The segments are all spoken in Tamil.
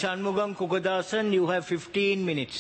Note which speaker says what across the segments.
Speaker 1: Shanmugam Kukadasan, you have 15 minutes.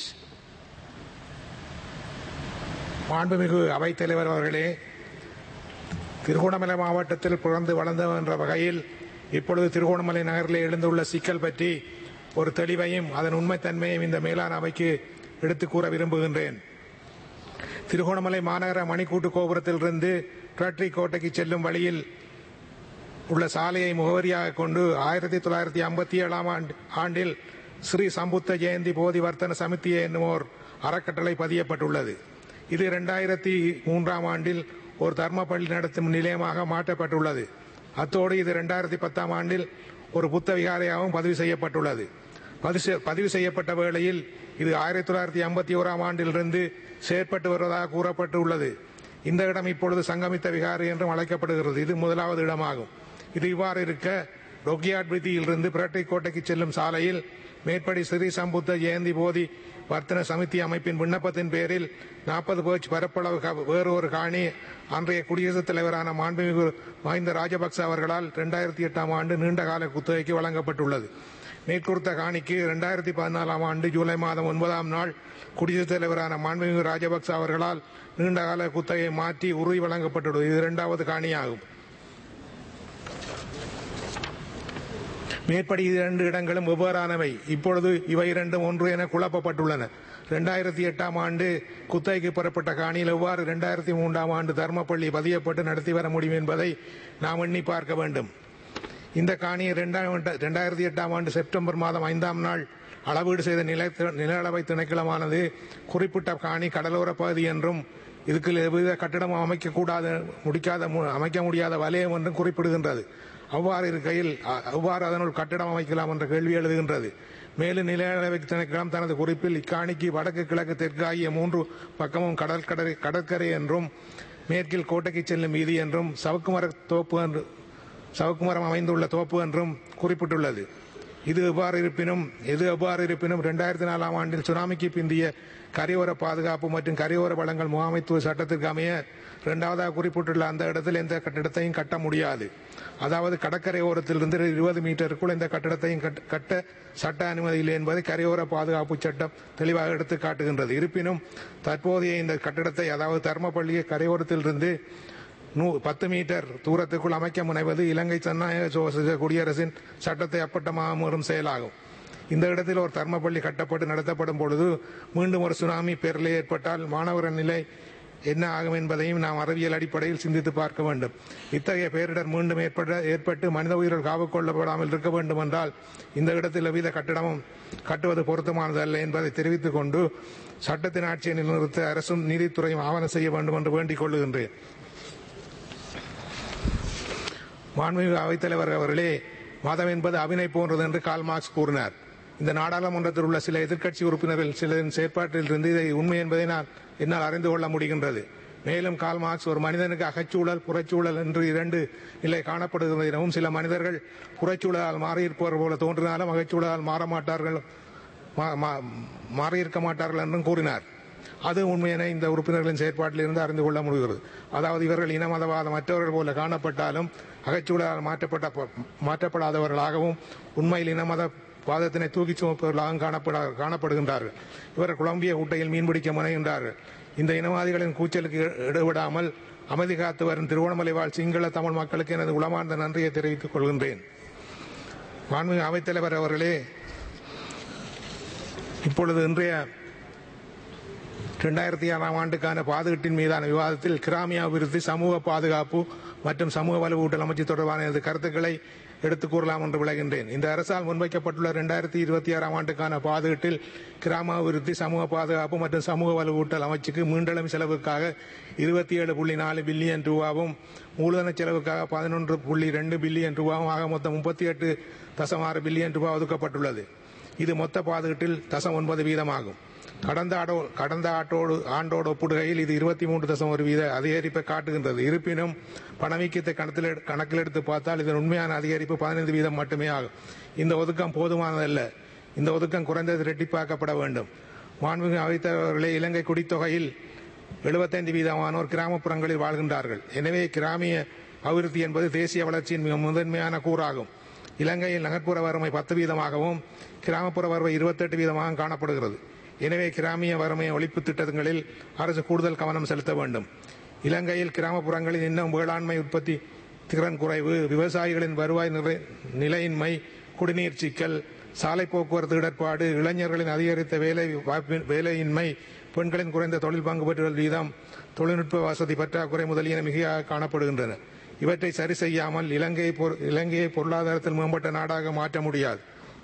Speaker 2: மாண்புமிகு அவைத்தலைவர் அவர்களே திருகோணமலை மாவட்டத்தில் பிறந்து வளர்ந்தவர் என்ற வகையில் இப்பொழுது திருகோணமலை நகரில் எழுந்துள்ள சிக்கல் பற்றி ஒரு தெளிவையும் அதன் உண்மைத்தன்மையும் இந்த மேலான அவைக்கு எடுத்துக் கூற விரும்புகின்றேன் திருகோணமலை மாநகர மணிக்கூட்டு கோபுரத்திலிருந்து ட்ரட்ரி கோட்டைக்கு செல்லும் வழியில் உள்ள சாலையை முகவரியாக கொண்டு ஆயிரத்தி தொள்ளாயிரத்தி ஐம்பத்தி ஏழாம் ஆண்டு- ஆண்டில் ஸ்ரீ சம்புத்த ஜெயந்தி போதி வர்த்தன சமிதி என்னுமோர் அறக்கட்டளை பதியப்பட்டுள்ளது இது இரண்டாயிரத்தி மூன்றாம் ஆண்டில் ஒரு தர்ம பள்ளி நடத்தும் நிலையமாக மாற்றப்பட்டுள்ளது அத்தோடு இது இரண்டாயிரத்தி பத்தாம் ஆண்டில் ஒரு புத்த விகாரையாகவும் பதிவு செய்யப்பட்டுள்ளது பதிவு செய்- பதிவு செய்யப்பட்ட வேளையில் இது ஆயிரத்தி தொள்ளாயிரத்தி ஐம்பத்தி ஓராம் ஆண்டிலிருந்து செயற்பட்டு வருவதாக கூறப்பட்டுள்ளது இந்த இடம் இப்பொழுது சங்கமித்த விகாரை என்றும் அழைக்கப்படுகிறது இது முதலாவது இடமாகும் இது இவ்வாறு இருக்க டொக்கியாட் வீதியிலிருந்து பிரட்டை கோட்டைக்கு செல்லும் சாலையில் மேற்படி ஸ்ரீ சம்புத்த ஜெயந்தி போதி வர்த்தன சமிதி அமைப்பின் விண்ணப்பத்தின் பேரில் நாற்பது பேச்சு பரப்பளவு க- வேறு ஒரு காணி அன்றைய குடியரசுத் தலைவரான மாண்புமிகு மஹிந்த ராஜபக்ச அவர்களால் இரண்டாயிரத்தி எட்டாம் ஆண்டு நீண்டகால குத்தகைக்கு வழங்கப்பட்டுள்ளது மேற்குறித்த காணிக்கு இரண்டாயிரத்தி பதினாலாம் ஆண்டு ஜூலை மாதம் ஒன்பதாம் நாள் குடியரசுத் தலைவரான மாண்புமிகு ராஜபக்ச அவர்களால் நீண்டகால குத்தகையை மாற்றி உறுதி வழங்கப்பட்டுள்ளது இது இரண்டாவது காணியாகும் மேற்படி இரண்டு இடங்களும் வெவ்வேறானவை இப்பொழுது இவை இரண்டும் ஒன்று என குழப்பப்பட்டுள்ளன இரண்டாயிரத்தி எட்டாம் ஆண்டு குத்தகைக்கு பெறப்பட்ட காணியில் எவ்வாறு இரண்டாயிரத்தி மூன்றாம் ஆண்டு தர்மப்பள்ளி பதியப்பட்டு நடத்தி வர முடியும் என்பதை நாம் எண்ணி பார்க்க வேண்டும் இந்த காணியை இரண்டாயிரத்தி எட்டாம் ஆண்டு செப்டம்பர் மாதம் ஐந்தாம் நாள் அளவீடு செய்த நில நில அளவை திணைக்களமானது குறிப்பிட்ட காணி கடலோர பகுதி என்றும் இதுக்கு எவ்வித கட்டிடம் அமைக்கக்கூடாத முடிக்காத மு- அமைக்க முடியாத வலயம் என்றும் குறிப்பிடுகின்றது அவ்வாறு இருக்கையில் அ- அவ்வாறு அதனுள் கட்டிடம் அமைக்கலாம் என்ற கேள்வி எழுதுகின்றது மேலும் நில அளவை திணைக்களம் தனது குறிப்பில் இக்காணிக்கு வடக்கு கிழக்கு தெற்கு ஆகிய மூன்று பக்கமும் கடற்கரை கடற்கரை என்றும் மேற்கில் கோட்டைக்கு செல்லும் வீதி என்றும் சவுக்குமர தோப்பு என்று சவுக்குமரம் அமைந்துள்ள தோப்பு என்றும் குறிப்பிட்டுள்ளது இது எவ்வாறு இருப்பினும் எது எவ்வாறு இருப்பினும் இரண்டாயிரத்தி நாலாம் ஆண்டில் சுனாமிக்கு பிந்திய கரையோர பாதுகாப்பு மற்றும் கரையோர வளங்கள் முகாமைத்துவ சட்டத்திற்கு அமைய இரண்டாவதாக குறிப்பிட்டுள்ள அந்த இடத்தில் எந்த கட்டிடத்தையும் கட்ட முடியாது அதாவது கடற்கரை ஓரத்திலிருந்து இருபது மீட்டருக்குள் இந்த கட்டிடத்தையும் கட்ட- கட்ட சட்ட அனுமதி இல்லை என்பதை கரையோர பாதுகாப்பு சட்டம் தெளிவாக எடுத்து காட்டுகின்றது இருப்பினும் தற்போதைய இந்த கட்டிடத்தை அதாவது தர்மப்பள்ளியை கரையோரத்திலிருந்து நூ பத்து மீட்டர் தூரத்துக்குள் அமைக்க முனைவது இலங்கை ஜனநாயக சோசலிச குடியரசின் சட்டத்தை அப்பட்டமாக மீறும் செயலாகும் இந்த இடத்தில் ஒரு தர்மப்பள்ளி கட்டப்பட்டு நடத்தப்படும் பொழுது மீண்டும் ஒரு சுனாமி பேரலை ஏற்பட்டால் மாணவர் நிலை என்ன ஆகும் என்பதையும் நாம் அறிவியல் அடிப்படையில் சிந்தித்து பார்க்க வேண்டும் இத்தகைய பேரிடர் மீண்டும் ஏற்பட ஏற்பட்டு மனித உயிர்கள் காவு கொள்ளப்படாமல் இருக்க வேண்டும் என்றால் இந்த இடத்தில் எவ்வித கட்டிடமும் கட்டுவது பொருத்தமானது அல்ல என்பதை தெரிவித்துக் கொண்டு சட்டத்தின் ஆட்சியை நிலைநிறுத்த அரசும் நீதித்துறையும் ஆவணம் செய்ய வேண்டும் என்று வேண்டிக் கொள்ளுகின்றேன் மாண்புமிகு அவைத்தலைவர் அவர்களே மதம் என்பது அபிநய போன்றது என்று கால் மார்க்ஸ் கூறினார் இந்த நாடாளுமன்றத்தில் உள்ள சில எதிர்க்கட்சி உறுப்பினர்கள் சிலரின் செயற்பாட்டில் இருந்து இதை உண்மை என்பதை நான் என்னால் அறிந்து கொள்ள முடிகின்றது மேலும் கால் மார்க்ஸ் ஒரு மனிதனுக்கு அகச்சூழல் புறச்சூழல் என்று இரண்டு நிலை காணப்படுகிறது எனவும் சில மனிதர்கள் புறச்சூழலால் மாறியிருப்பவர் போல தோன்றினாலும் அகச்சூழலால் மாற மாட்டார்கள் மா- மா- மாறியிருக்க மாட்டார்கள் என்றும் கூறினார் அது உண்மையென இந்த உறுப்பினர்களின் செயற்பாட்டில் இருந்து அறிந்து கொள்ள முடிகிறது அதாவது இவர்கள் இன மதவாத மற்றவர்கள் போல காணப்பட்டாலும் அகச்சூழலால் மாற்றப்பட்ட மாற்றப்படாதவர்களாகவும் உண்மையில் இன மத வாதத்தினை தூக்கி சுமப்பவர்களாகவும் காணப்பட காணப்படுகின்றார்கள் இவர் குழம்பிய ஊட்டையில் மீன்பிடிக்க முனைகின்றார்கள் இந்த இனவாதிகளின் கூச்சலுக்கு இடைவிடாமல் அமைதி காத்து வரும் திருவண்ணாமலை வாழ் சிங்கள தமிழ் மக்களுக்கு எனது உளமார்ந்த நன்றியை தெரிவித்துக் கொள்கின்றேன் மாண்புமிகு அவைத்தலைவர் அவர்களே இப்பொழுது இன்றைய இரண்டாயிரத்தி ஆறாம் ஆண்டுக்கான பாதுகாட்டின் மீதான விவாதத்தில் கிராமிய அபிவிருத்தி சமூக பாதுகாப்பு மற்றும் சமூக வலுவூட்டல் அமைச்சு தொடர்பான எனது கருத்துக்களை எடுத்துக் கூறலாம் என்று விளகின்றேன் இந்த அரசால் முன்வைக்கப்பட்டுள்ள இரண்டாயிரத்தி இருபத்தி ஆறாம் ஆண்டுக்கான பாதுகாட்டில் கிராம அபிவிருத்தி சமூக பாதுகாப்பு மற்றும் சமூக வலுவூட்டல் அமைச்சுக்கு மீண்டெழும் செலவுக்காக இருபத்தி ஏழு புள்ளி நாலு பில்லியன் ரூபாவும் மூலதன செலவுக்காக பதினொன்று புள்ளி ரெண்டு பில்லியன் ரூபாவும் ஆக மொத்தம் முப்பத்தி எட்டு தசம் ஆறு பில்லியன் ரூபாய் ஒதுக்கப்பட்டுள்ளது இது மொத்த பாதுகாட்டில் தசம் ஒன்பது வீதமாகும் கடந்த ஆடோ கடந்த ஆட்டோடு ஆண்டோடு ஒப்பிடுகையில் இது இருபத்தி மூன்று தசம் ஒரு வீத அதிகரிப்பை காட்டுகின்றது இருப்பினும் பணவீக்கத்தை கணக்கில் எடு- கணக்கில் எடுத்து பார்த்தால் இதன் உண்மையான அதிகரிப்பு பதினைந்து வீதம் மட்டுமே ஆகும் இந்த ஒதுக்கம் போதுமானதல்ல இந்த ஒதுக்கம் குறைந்தது இரட்டிப்பாக்கப்பட வேண்டும் மாண்புமிகு அவைத்தவர்களே இலங்கை குடித்தொகையில் எழுபத்தைந்து வீதமானோர் கிராமப்புறங்களில் வாழ்கின்றார்கள் எனவே கிராமிய அபிவிருத்தி என்பது தேசிய வளர்ச்சியின் மிக முதன்மையான கூறாகும் இலங்கையில் நகர்ப்புற வறுமை பத்து வீதமாகவும் கிராமப்புற வறுமை இருபத்தெட்டு வீதமாக காணப்படுகிறது எனவே கிராமிய வறுமை ஒழிப்பு திட்டங்களில் அரசு கூடுதல் கவனம் செலுத்த வேண்டும் இலங்கையில் கிராமப்புறங்களில் இன்னும் வேளாண்மை உற்பத்தி திறன் குறைவு விவசாயிகளின் வருவாய் நிலை- நிலையின்மை குடிநீர் சிக்கல் சாலை போக்குவரத்து இடர்பாடு இளைஞர்களின் அதிகரித்த வேலை வாய்ப்பு- வேலையின்மை பெண்களின் குறைந்த தொழில் பங்கு பெற்றுதல் வீதம் தொழில்நுட்ப வசதி பற்றாக்குறை முதலியன மிகையாக காணப்படுகின்றன இவற்றை சரி செய்யாமல் இலங்கை பொரு- இலங்கையை பொருளாதாரத்தில் மேம்பட்ட நாடாக மாற்ற முடியாது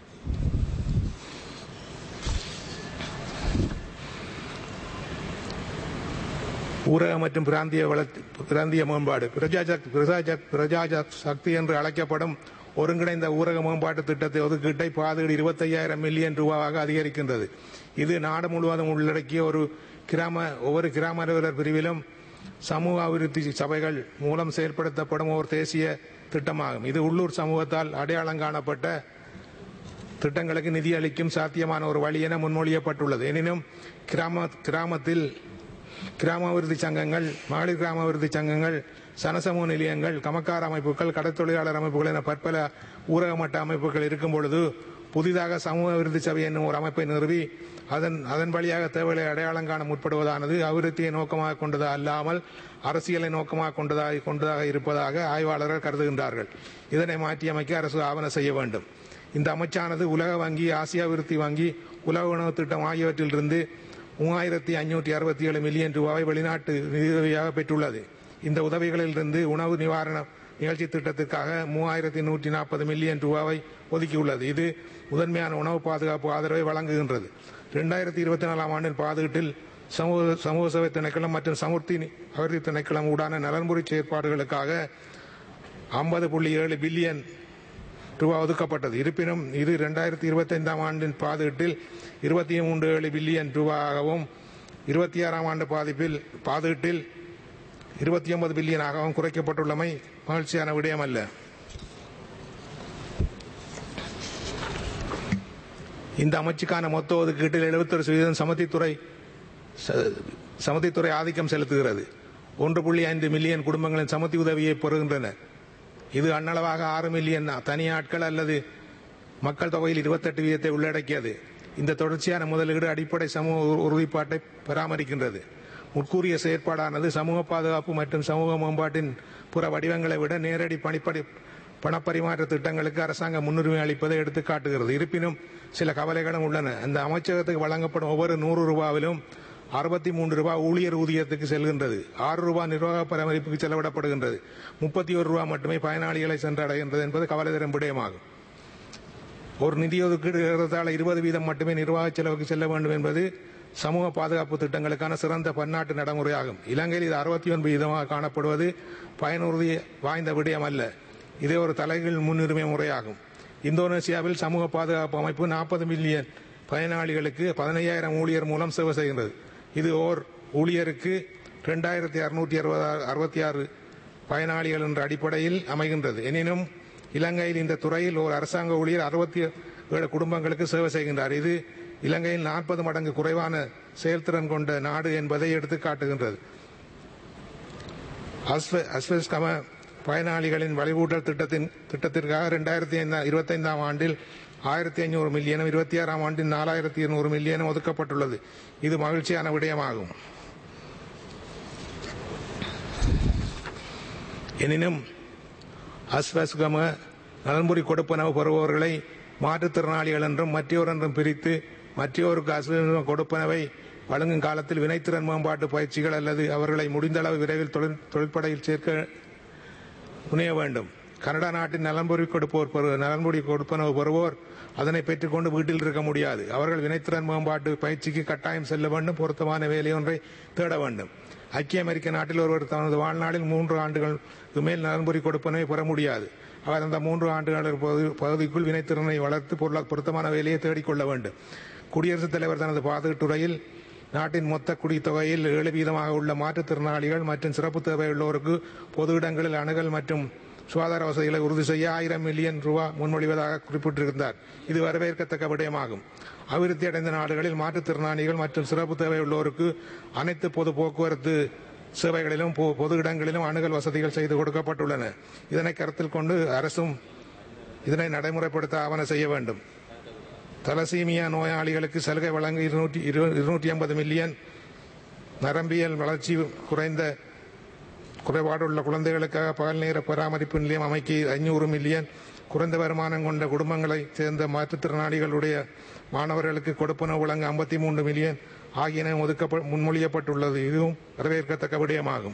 Speaker 2: ஊரக மற்றும் பிராந்திய வளர்ச்சி பிராந்திய மேம்பாடு பிரஜாஜக் பிரஜாஜக் பிரஜாஜக் சக்தி என்று அழைக்கப்படும் ஒருங்கிணைந்த ஊரக மேம்பாட்டு திட்டத்தை ஒதுக்கீட்டை பாதுகாடு இருபத்தையாயிரம் மில்லியன் ரூபாவாக அதிகரிக்கின்றது இது நாடு முழுவதும் உள்ளடக்கிய ஒரு கிராம ஒவ்வொரு கிராம அலுவலர் பிரிவிலும் சமூக அபிவிருத்தி சபைகள் மூலம் செயல்படுத்தப்படும் ஒரு தேசிய திட்டமாகும் இது உள்ளூர் சமூகத்தால் அடையாளம் காணப்பட்ட திட்டங்களுக்கு நிதி அளிக்கும் சாத்தியமான ஒரு வழி என முன்மொழியப்பட்டுள்ளது எனினும் கிராம கிராமத்தில் கிராம அபிவிருத்தி சங்கங்கள் மகளிர் கிராம அபிவிருத்தி சங்கங்கள் சனசமூக நிலையங்கள் கமக்கார அமைப்புகள் கடற்தொழிலாளர் அமைப்புகள் என பற்பல ஊரக மட்ட அமைப்புகள் இருக்கும் பொழுது புதிதாக சமூக அபிவிருத்தி சபை என்னும் ஒரு அமைப்பை நிறுவி அதன் அதன் வழியாக தேவைகளை அடையாளம் காண முற்படுவதானது அபிவிருத்தியை நோக்கமாக கொண்டது அல்லாமல் அரசியலை நோக்கமாக கொண்டதாக கொண்டதாக இருப்பதாக ஆய்வாளர்கள் கருதுகின்றார்கள் இதனை மாற்றியமைக்க அரசு ஆவண செய்ய வேண்டும் இந்த அமைச்சானது உலக வங்கி ஆசியா அபிவிருத்தி வங்கி உலக உணவு திட்டம் ஆகியவற்றிலிருந்து மூவாயிரத்தி ஐநூற்றி அறுபத்தி ஏழு மில்லியன் ரூபாய் வெளிநாட்டு நிதியுதவியாக பெற்றுள்ளது இந்த உதவிகளிலிருந்து உணவு நிவாரண நிகழ்ச்சி திட்டத்திற்காக மூவாயிரத்தி நூற்றி நாற்பது மில்லியன் ரூபாவை ஒதுக்கியுள்ளது இது முதன்மையான உணவு பாதுகாப்பு ஆதரவை வழங்குகின்றது இரண்டாயிரத்தி இருபத்தி நாலாம் ஆண்டின் பாதுகாட்டில் சமூக சமூக சேவை திணைக்களம் மற்றும் சமுர்த்தி அபிவிருத்தி திணைக்களம் ஊடான நலன்புரி செயற்பாடுகளுக்காக ஐம்பது புள்ளி ஏழு பில்லியன் ரூபாய் ஒதுக்கப்பட்டது இருப்பினும் இது இரண்டாயிரத்தி இருபத்தைந்தாம் ஆண்டின் பாதுகாட்டில் இருபத்தி மூன்று ஏழு பில்லியன் ரூபாயாகவும் இருபத்தி ஆறாம் ஆண்டு பாதிப்பில் பாதுகாட்டில் இருபத்தி ஒன்பது பில்லியனாகவும் குறைக்கப்பட்டுள்ளமை மகிழ்ச்சியான விடயம் அல்ல இந்த அமைச்சுக்கான மொத்த ஒதுக்கீட்டில் எழுபத்தொரு சதவீதம் சமத்தித்துறை ச- சமத்தித்துறை ஆதிக்கம் செலுத்துகிறது ஒன்று புள்ளி ஐந்து மில்லியன் குடும்பங்களின் சமத்தி உதவியை பெறுகின்றன இது அண்ணளவாக ஆறு மில்லியன் தனியாட்கள் அல்லது மக்கள் தொகையில் இருபத்தெட்டு வீதத்தை உள்ளடக்கியது இந்த தொடர்ச்சியான முதலீடு அடிப்படை சமூக உறு- உறுதிப்பாட்டை பராமரிக்கின்றது முற்கூறிய செயற்பாடானது சமூக பாதுகாப்பு மற்றும் சமூக மேம்பாட்டின் புற வடிவங்களை விட நேரடி பணிப்படி பணப்பரிமாற்ற திட்டங்களுக்கு அரசாங்கம் முன்னுரிமை அளிப்பதை எடுத்து காட்டுகிறது இருப்பினும் சில கவலைகளும் உள்ளன அந்த அமைச்சகத்துக்கு வழங்கப்படும் ஒவ்வொரு நூறு ரூபாவிலும் அறுபத்தி மூன்று ரூபாய் ஊழியர் ஊதியத்துக்கு செல்கின்றது ஆறு ரூபாய் நிர்வாக பராமரிப்புக்கு செலவிடப்படுகின்றது முப்பத்தி ஒரு ரூபாய் மட்டுமே பயனாளிகளை சென்றடைகின்றது என்பது கவலை தரும் விடயமாகும் ஒரு நிதி ஒதுக்கீடு ஏறத்தாழ இருபது வீதம் மட்டுமே நிர்வாக செலவுக்கு செல்ல வேண்டும் என்பது சமூக பாதுகாப்பு திட்டங்களுக்கான சிறந்த பன்னாட்டு நடைமுறையாகும் இலங்கையில் இது அறுபத்தி ஒன்பது வீதமாக காணப்படுவது பயனுறுதி வாய்ந்த விடயம் அல்ல இதே ஒரு தலைகீழ் முன்னுரிமை முறையாகும் இந்தோனேசியாவில் சமூக பாதுகாப்பு அமைப்பு நாற்பது மில்லியன் பயனாளிகளுக்கு பதினையாயிரம் ஊழியர் மூலம் சேவை செய்கின்றது இது ஓர் ஊழியருக்கு இரண்டாயிரத்தி அறுநூற்றி அறுபத்தி ஆறு பயனாளிகள் என்ற அடிப்படையில் அமைகின்றது எனினும் இலங்கையில் இந்த துறையில் ஒரு அரசாங்க ஊழியர் அறுபத்தி ஏழு குடும்பங்களுக்கு சேவை செய்கின்றார் இது இலங்கையில் நாற்பது மடங்கு குறைவான செயல்திறன் கொண்ட நாடு என்பதை எடுத்து காட்டுகின்றது அஸ்வ- அஸ்வஸ்கம பயனாளிகளின் வழிகூட்டல் திட்டத்தின் திட்டத்திற்காக இரண்டாயிரத்தி இருபத்தைந்தாம் ஆண்டில் ஆயிரத்தி ஐநூறு மில்லியனும் இருபத்தி ஆறாம் ஆண்டில் நாலாயிரத்தி இருநூறு மில்லியனும் ஒதுக்கப்பட்டுள்ளது இது மகிழ்ச்சியான விடயமாகும் எனினும் அஸ்வஸ்கம நலன்புரி கொடுப்பனவு பெறுபவர்களை மாற்றுத்திறனாளிகள் என்றும் மற்றோர் என்றும் பிரித்து மற்றோருக்கு அஸ்வஸ்கம கொடுப்பனவை வழங்கும் காலத்தில் வினைத்திறன் மேம்பாட்டு பயிற்சிகள் அல்லது அவர்களை முடிந்தளவு விரைவில் தொழில் தொழிற்படையில் சேர்க்க முனைய வேண்டும் கனடா நாட்டின் நலன்புரி கொடுப்போர் பெறு- நலன்புரி கொடுப்பனவு பெறுவோர் அதனை பெற்றுக்கொண்டு வீட்டில் இருக்க முடியாது அவர்கள் வினைத்திறன் மேம்பாட்டு பயிற்சிக்கு கட்டாயம் செல்ல வேண்டும் பொருத்தமான வேலை ஒன்றை தேட வேண்டும் ஐக்கிய அமெரிக்க நாட்டில் ஒருவர் தனது வாழ்நாளில் மூன்று ஆண்டுகளுக்கு மேல் நலன்புரி கொடுப்பனவை பெற முடியாது அவர் அந்த மூன்று ஆண்டுகள் பகுதி- பகுதிக்குள் வினைத்திறனை வளர்த்து பொருளா பொருத்தமான வேலையை தேடிக்கொள்ள வேண்டும் குடியரசுத் தலைவர் தனது பாதுகாட்டுறையில் நாட்டின் மொத்த குடித்தொகையில் ஏழு வீதமாக உள்ள மாற்றுத்திறனாளிகள் மற்றும் சிறப்பு தேவையுள்ளோருக்கு பொது இடங்களில் அணுகல் மற்றும் சுகாதார வசதிகளை உறுதி செய்ய ஆயிரம் மில்லியன் ரூபாய் முன்மொழிவதாக குறிப்பிட்டிருந்தார் இது வரவேற்கத்தக்க விடயமாகும் அபிவிருத்தி அடைந்த நாடுகளில் மாற்றுத்திறனாளிகள் மற்றும் சிறப்பு தேவையுள்ளோருக்கு அனைத்து பொது போக்குவரத்து சேவைகளிலும் பொ- பொது இடங்களிலும் அணுகல் வசதிகள் செய்து கொடுக்கப்பட்டுள்ளன இதனை கருத்தில் கொண்டு அரசும் இதனை நடைமுறைப்படுத்த ஆவண செய்ய வேண்டும் தலசீமியா நோயாளிகளுக்கு சலுகை வழங்க இருநூற்றி இருநூற்றி ஐம்பது மில்லியன் நரம்பியல் வளர்ச்சி குறைந்த குறைபாடுள்ள குழந்தைகளுக்காக பகல் நேர பராமரிப்பு நிலையம் அமைக்க ஐநூறு மில்லியன் குறைந்த வருமானம் கொண்ட குடும்பங்களைச் சேர்ந்த மாற்றுத்திறனாளிகளுடைய மாணவர்களுக்கு கொடுப்பனவு வழங்க ஐம்பத்தி மூன்று மில்லியன் ஆகியன ஒதுக்க முன்மொழியப்பட்டுள்ளது இதுவும் வரவேற்கத்தக்க விடயமாகும்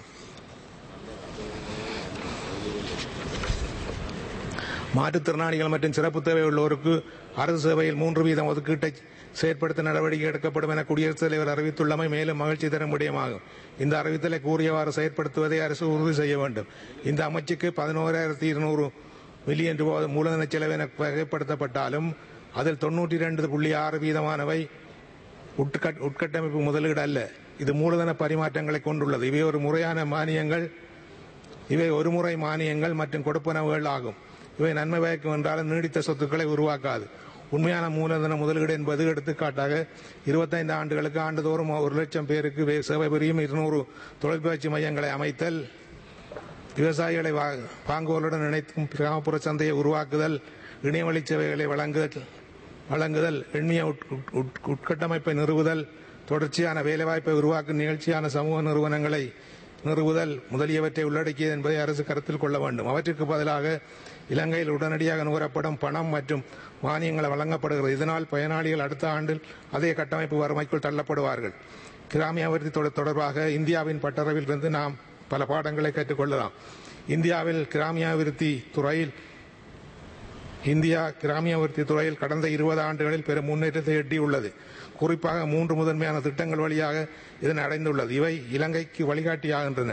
Speaker 2: மாற்றுத்திறனாளிகள் மற்றும் சிறப்பு தேவை உள்ளோருக்கு அரசு சேவையில் மூன்று வீதம் ஒதுக்கீட்டை செயற்படுத்த நடவடிக்கை எடுக்கப்படும் என குடியரசுத் தலைவர் அறிவித்துள்ளமை மேலும் மகிழ்ச்சி தரும் விடயமாகும் இந்த அறிவித்தலை கூறியவாறு செயற்படுத்துவதை அரசு உறுதி செய்ய வேண்டும் இந்த அமைச்சுக்கு பதினோராயிரத்தி இருநூறு மில்லியன் ரூபாய் மூலதன செலவு என வகைப்படுத்தப்பட்டாலும் அதில் தொன்னூற்றி இரண்டு புள்ளி ஆறு வீதமானவை உட்கட்- உட்கட்டமைப்பு முதலீடு அல்ல இது மூலதன பரிமாற்றங்களை கொண்டுள்ளது இவை ஒரு முறையான மானியங்கள் இவை ஒருமுறை மானியங்கள் மற்றும் கொடுப்பனவுகள் ஆகும் இவை நன்மை பயக்கும் என்றாலும் நீடித்த சொத்துக்களை உருவாக்காது உண்மையான மூலதன முதலீடு என்பது எடுத்துக்காட்டாக இருபத்தைந்து ஆண்டுகளுக்கு ஆண்டுதோறும் ஒரு லட்சம் பேருக்கு வே- சேவை புரியும் இருநூறு தொழிற்பயிற்சி மையங்களை அமைத்தல் விவசாயிகளை வா- வாங்குவோருடன் இணைக்கும் கிராமப்புற சந்தையை உருவாக்குதல் இணையவழி சேவைகளை வழங்குதல் வழங்குதல் எண்ணிய உட்- உட்- உட்- உட்கட்டமைப்பை நிறுவுதல் தொடர்ச்சியான வேலைவாய்ப்பை உருவாக்கும் நிகழ்ச்சியான சமூக நிறுவனங்களை நிறுவுதல் முதலியவற்றை உள்ளடக்கியது என்பதை அரசு கருத்தில் கொள்ள வேண்டும் அவற்றிற்கு பதிலாக இலங்கையில் உடனடியாக நுகரப்படும் பணம் மற்றும் மானியங்கள் வழங்கப்படுகிறது இதனால் பயனாளிகள் அடுத்த ஆண்டில் அதே கட்டமைப்பு வறுமைக்குள் தள்ளப்படுவார்கள் கிராமிய அபிவிருத்தி தொட- தொடர்பாக இந்தியாவின் பட்டறவில் இருந்து நாம் பல பாடங்களை கற்றுக்கொள்ளலாம் இந்தியாவில் கிராமிய அபிவிருத்தி துறையில் இந்தியா கிராமிய அபிவிருத்தி துறையில் கடந்த இருபது ஆண்டுகளில் பெரும் முன்னேற்றத்தை எட்டியுள்ளது குறிப்பாக மூன்று முதன்மையான திட்டங்கள் வழியாக இதனை அடைந்துள்ளது இவை இலங்கைக்கு வழிகாட்டியாகின்றன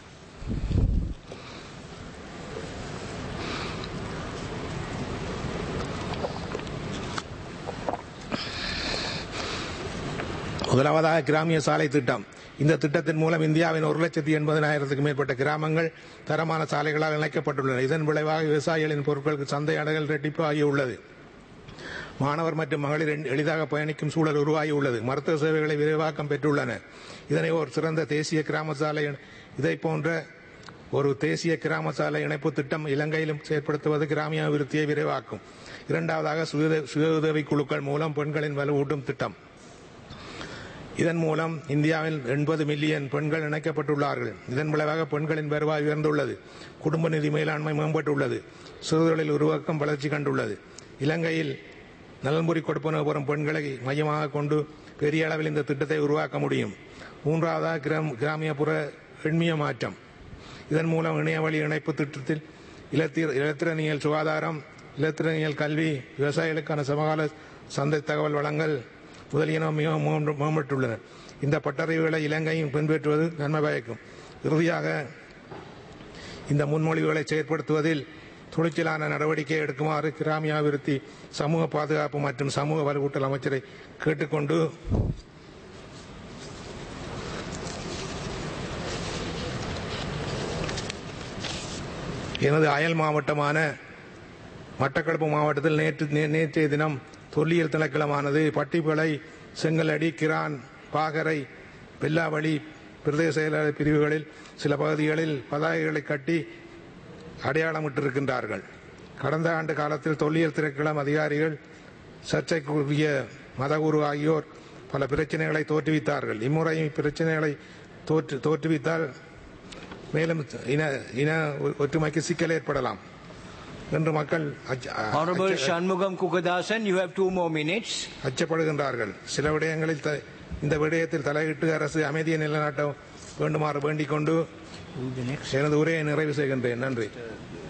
Speaker 2: முதலாவதாக கிராமிய சாலை திட்டம் இந்த திட்டத்தின் மூலம் இந்தியாவின் ஒரு லட்சத்தி எண்பதனாயிரத்துக்கும் மேற்பட்ட கிராமங்கள் தரமான சாலைகளால் இணைக்கப்பட்டுள்ளன இதன் விளைவாக விவசாயிகளின் பொருட்களுக்கு சந்தை அடைதல் ரெட்டிப்பு ஆகியுள்ளது மாணவர் மற்றும் மகளிர் எண்- எளிதாக பயணிக்கும் சூழல் உருவாகியுள்ளது மருத்துவ சேவைகளை விரிவாக்கம் பெற்றுள்ளன இதனை ஒரு சிறந்த தேசிய கிராம சாலை இதை போன்ற ஒரு தேசிய கிராம சாலை இணைப்பு திட்டம் இலங்கையிலும் செயற்படுத்துவது கிராமிய அபிவிருத்தியை விரைவாக்கும் இரண்டாவதாக சுய சுய உதவி குழுக்கள் மூலம் பெண்களின் வலுவூட்டும் திட்டம் இதன் மூலம் இந்தியாவில் எண்பது மில்லியன் பெண்கள் இணைக்கப்பட்டுள்ளார்கள் இதன் விளைவாக பெண்களின் வருவாய் உயர்ந்துள்ளது குடும்ப நிதி மேலாண்மை மேம்பட்டுள்ளது சிறுதொழில் உருவாக்கம் வளர்ச்சி கண்டுள்ளது இலங்கையில் நலன்புரி கொடுப்பனவு பெறும் பெண்களை மையமாக கொண்டு பெரிய அளவில் இந்த திட்டத்தை உருவாக்க முடியும் மூன்றாவதாக கிராம் கிராமியப்புற எண்மிய மாற்றம் இதன் மூலம் இணையவழி இணைப்பு திட்டத்தில் இலத்திர இலத்திரனியல் சுகாதாரம் இலத்திரனியல் கல்வி விவசாயிகளுக்கான சமகால சந்தை தகவல் வழங்கல் முதலியன மிகவும் மேம்பட்டு- மேம்பட்டுள்ளன இந்த பட்டறிவுகளை இலங்கையும் பின்பற்றுவது நன்மை பயக்கும் இறுதியாக இந்த முன்மொழிவுகளை செயற்படுத்துவதில் துணிச்சலான நடவடிக்கை எடுக்குமாறு கிராமிய அபிவிருத்தி சமூக பாதுகாப்பு மற்றும் சமூக வலுவூட்டல் அமைச்சரை கேட்டுக்கொண்டு எனது அயல் மாவட்டமான மட்டக்களப்பு மாவட்டத்தில் நேற்று நே- நேற்றைய தினம் தொல்லியல் திணைக்களமானது பட்டிப்பளை செங்கலடி கிரான் பாகரை வெல்லாவளி பிரதேச செயலாளர் பிரிவுகளில் சில பகுதிகளில் பதாகைகளை கட்டி அடையாளமிட்டிருக்கின்றார்கள் கடந்த ஆண்டு காலத்தில் தொல்லியல் திணைக்களம் அதிகாரிகள் சர்ச்சைக்குரிய மதகுரு ஆகியோர் பல பிரச்சனைகளை தோற்றுவித்தார்கள் இம்முறையும் பிரச்சனைகளை தோற்று தோற்றுவித்தால் மேலும் இன இன ஒற்றுமைக்கு சிக்கல் ஏற்படலாம் என்று மக்கள் அச்ச-
Speaker 1: Honorable
Speaker 2: அச்ச-
Speaker 1: Shanmugam Kukadasan, you have two more minutes.
Speaker 2: அச்சப்படுகின்றார்கள் சில விடயங்களில் த- இந்த விடயத்தில் தலையிட்டு அரசு அமைதியை நிலைநாட்ட வேண்டுமாறு வேண்டிக் கொண்டு
Speaker 1: Who the next?
Speaker 2: எனது உரையை நிறைவு செய்கின்றேன் நன்றி